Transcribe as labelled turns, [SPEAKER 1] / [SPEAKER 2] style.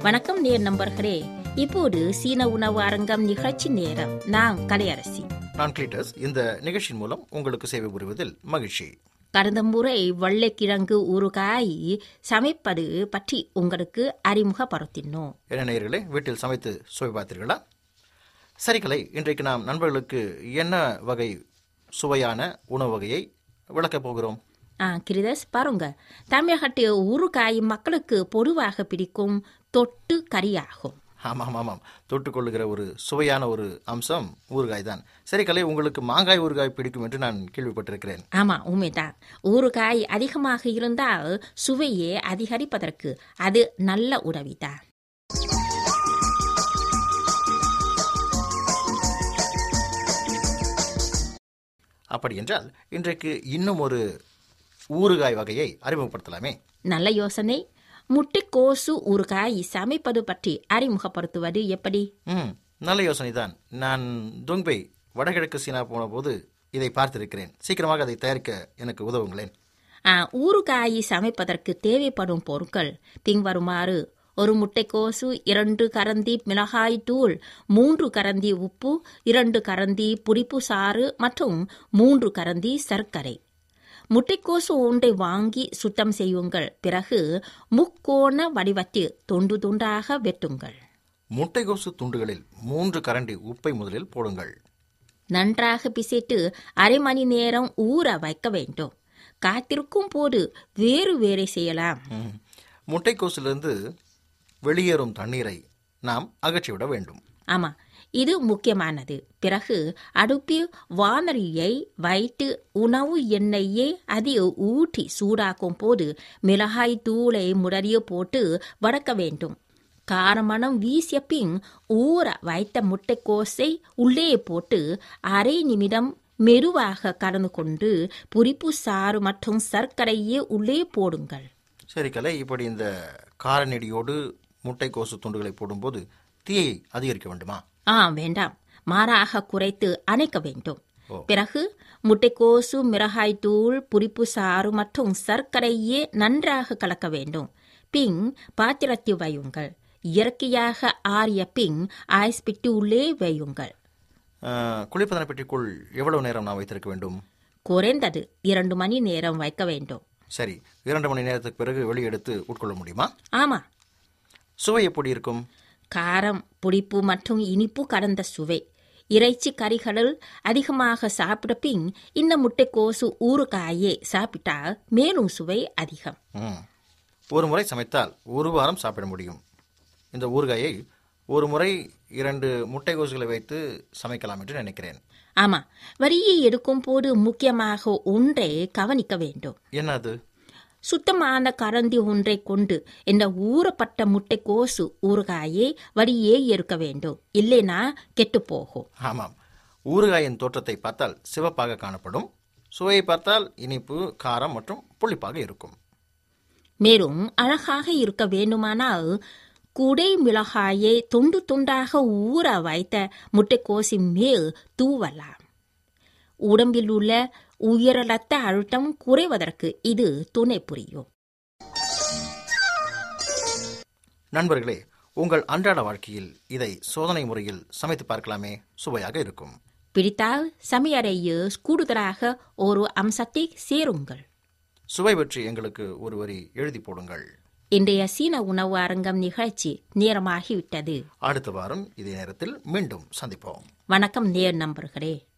[SPEAKER 1] வணக்கம் நேர் நண்பர்களே இப்போது சீன உணவு அரங்கம் நிகழ்ச்சி நேரம் நான் கலையரசி
[SPEAKER 2] நான் கிளீட்டஸ் இந்த நிகழ்ச்சியின் மூலம் உங்களுக்கு சேவை புரிவதில் மகிழ்ச்சி
[SPEAKER 1] கடந்த முறை வெள்ளைக்கிழங்கு ஊறுகாய் சமைப்பது பற்றி உங்களுக்கு அறிமுகப்படுத்தினோம்
[SPEAKER 2] என்ன நேயர்களே வீட்டில் சமைத்து சுவை பார்த்தீர்களா சரி கலை இன்றைக்கு நாம் நண்பர்களுக்கு என்ன வகை சுவையான உணவு வகையை விளக்கப் போகிறோம்
[SPEAKER 1] ஆ கிரிதஸ் பாருங்க தமிழகட்டு ஊறுகாய் மக்களுக்கு பொதுவாக பிடிக்கும் தொட்டு கறியாகும்
[SPEAKER 2] ஆமாம் ஆமாம் தொட்டுக்கொள்ளுகிற ஒரு சுவையான ஒரு அம்சம் ஊறுகாய் தான் சரி கலை உங்களுக்கு மாங்காய் ஊறுகாய் பிடிக்கும் என்று நான் கேள்விப்பட்டிருக்கிறேன்
[SPEAKER 1] ஆமா உண்மைதான் ஊறுகாய் அதிகமாக இருந்தால் சுவையே அதிகரிப்பதற்கு அது நல்ல உதவிதான்
[SPEAKER 2] அப்படி என்றால் இன்றைக்கு இன்னும் ஒரு ஊறுகாய் வகையை அறிமுகப்படுத்தலாமே
[SPEAKER 1] நல்ல யோசனை முட்டைக்கோசு ஊறுகாய் சமைப்பது பற்றி அறிமுகப்படுத்துவது எப்படி
[SPEAKER 2] ம் நல்ல யோசனை தான் நான் துங்பை வடகிழக்கு சீனா போன போது இதை பார்த்திருக்கிறேன் சீக்கிரமாக அதை தயாரிக்க எனக்கு உதவுங்களேன்
[SPEAKER 1] ஆ, ஊறுகாய் சமைப்பதற்கு தேவைப்படும் பொருட்கள் பின்வருமாறு ஒரு முட்டைக்கோசு இரண்டு கரண்டி மிளகாய் தூள் மூன்று கரண்டி உப்பு இரண்டு கரண்டி புளிப்பு சாறு மற்றும் மூன்று கரண்டி சர்க்கரை முட்டைக்கோசு ஒன்றை வாங்கி சுத்தம் செய்யுங்கள் பிறகு முக்கோண வடிவத்தில் துண்டு துண்டாக வெட்டுங்கள்
[SPEAKER 2] முட்டைகோசு துண்டுகளில் மூன்று கரண்டி உப்பை முதலில் போடுங்கள்
[SPEAKER 1] நன்றாக பிசைத்து அரை மணி நேரம் ஊற வைக்க வேண்டும் காத்திருக்கும் போது வேறு வேறு செய்யலாம்
[SPEAKER 2] ம். முட்டைக்கோசிலிருந்து வெளியேறும் தண்ணீரை நாம் அகற்றிவிட வேண்டும்
[SPEAKER 1] ஆமா இது முக்கியமானது பிறகு அடுப்பில் வானொலியை வைத்து உணவு எண்ணெயை அதில் ஊற்றி சூடாக்கும் போது மிளகாய் தூளை முடறிய போட்டு வதக்க வேண்டும் காரமணம் வீசிய பின் ஊற வைத்த முட்டைக்கோஸை உள்ளே போட்டு அரை நிமிடம் மெதுவாக கலந்து கொண்டு புரிப்பு சாறு மற்றும் சர்க்கரையை உள்ளே போடுங்கள்
[SPEAKER 2] சரி கலை இப்படி இந்த காரநெடியோடு முட்டைக்கோசு துண்டுகளை போடும்போது தீயை அதிகரிக்க வேண்டுமா
[SPEAKER 1] ஆ வேண்டாம் மாறாக குறைத்து அணைக்க வேண்டும்
[SPEAKER 2] ஓ.
[SPEAKER 1] பிறகு முட்டைக்கோசு மிளகாய் தூள் புளிப்பு சாறு மற்றும் சர்க்கரையே நன்றாக கலக்க வேண்டும் பின் பாத்திரத்தில் வையுங்கள் இயற்கையாக ஆறிய பின் ஐஸ் பிட்டு உள்ளே வையுங்கள்
[SPEAKER 2] அஹ், குளிர்பதன பெட்டிக்குள் எவ்வளவு நேரம் நாம் வைத்திருக்க வேண்டும்
[SPEAKER 1] குறைந்தது இரண்டு மணி நேரம் வைக்க வேண்டும்
[SPEAKER 2] சரி இரண்டு மணி நேரத்துக்கு பிறகு வெளியெடுத்து உட்கொள்ள முடியுமா
[SPEAKER 1] ஆமா
[SPEAKER 2] சுவை எப்படி இருக்கும்
[SPEAKER 1] காரம் புளிப்பு மற்றும் இனிப்பு கலந்த சுவை இறைச்சி கறிகளில் அதிகமாக சாப்பிட்ட பின் இந்த முட்டைக்கோசு ஊறுகாயை சாப்பிட்டால் மேலும் சுவை அதிகம்
[SPEAKER 2] ம். ஒரு முறை சமைத்தால் ஒரு வாரம் சாப்பிட முடியும் இந்த ஊறுகாயை ஒரு முறை இரண்டு முட்டைகோசுகளை வைத்து சமைக்கலாம் என்று நினைக்கிறேன்
[SPEAKER 1] ஆமா வரியை எடுக்கும் போது முக்கியமாக ஒன்றை கவனிக்க வேண்டும்
[SPEAKER 2] என்ன அது
[SPEAKER 1] சுத்தமான கரண்டி ஒன்றை கொண்டு இந்த ஊறப்பட்ட முட்டைக்கோசு ஊறுகாயை வரியே எடுக்க வேண்டும் இல்லைனா கெட்டுப் போகும்
[SPEAKER 2] ஆமாம் ஊறுகாயின் தோற்றத்தை பார்த்தால் சிவப்பாக காணப்படும் சுவையை பார்த்தால் இனிப்பு காரம் மற்றும் புளிப்பாக இருக்கும்
[SPEAKER 1] மேலும் அழகாக இருக்க வேண்டுமானால் குடை மிளகாயை துண்டு துண்டாக ஊற வைத்த முட்டைக்கோசின் மேல் தூவலாம் உடம்பில் உள்ள உயர் ரத்த அழுத்தம் குறைவதற்கு இது துணை புரியும்
[SPEAKER 2] நண்பர்களே உங்கள் அன்றாட வாழ்க்கையில் இதை சோதனை முறையில் சமைத்து பார்க்கலாமே சுவையாக இருக்கும்
[SPEAKER 1] பிடித்தால் சமையறையில் கூடுதலாக ஒரு அம்சத்தை சேருங்கள்
[SPEAKER 2] சுவை பற்றி எங்களுக்கு ஒரு வரி எழுதி போடுங்கள்
[SPEAKER 1] இன்றைய சீன உணவு அரங்கம் நிகழ்ச்சி நேரமாகிவிட்டது
[SPEAKER 2] அடுத்த வாரம் இதே நேரத்தில் மீண்டும் சந்திப்போம்
[SPEAKER 1] வணக்கம் நேர் நம்பர்களே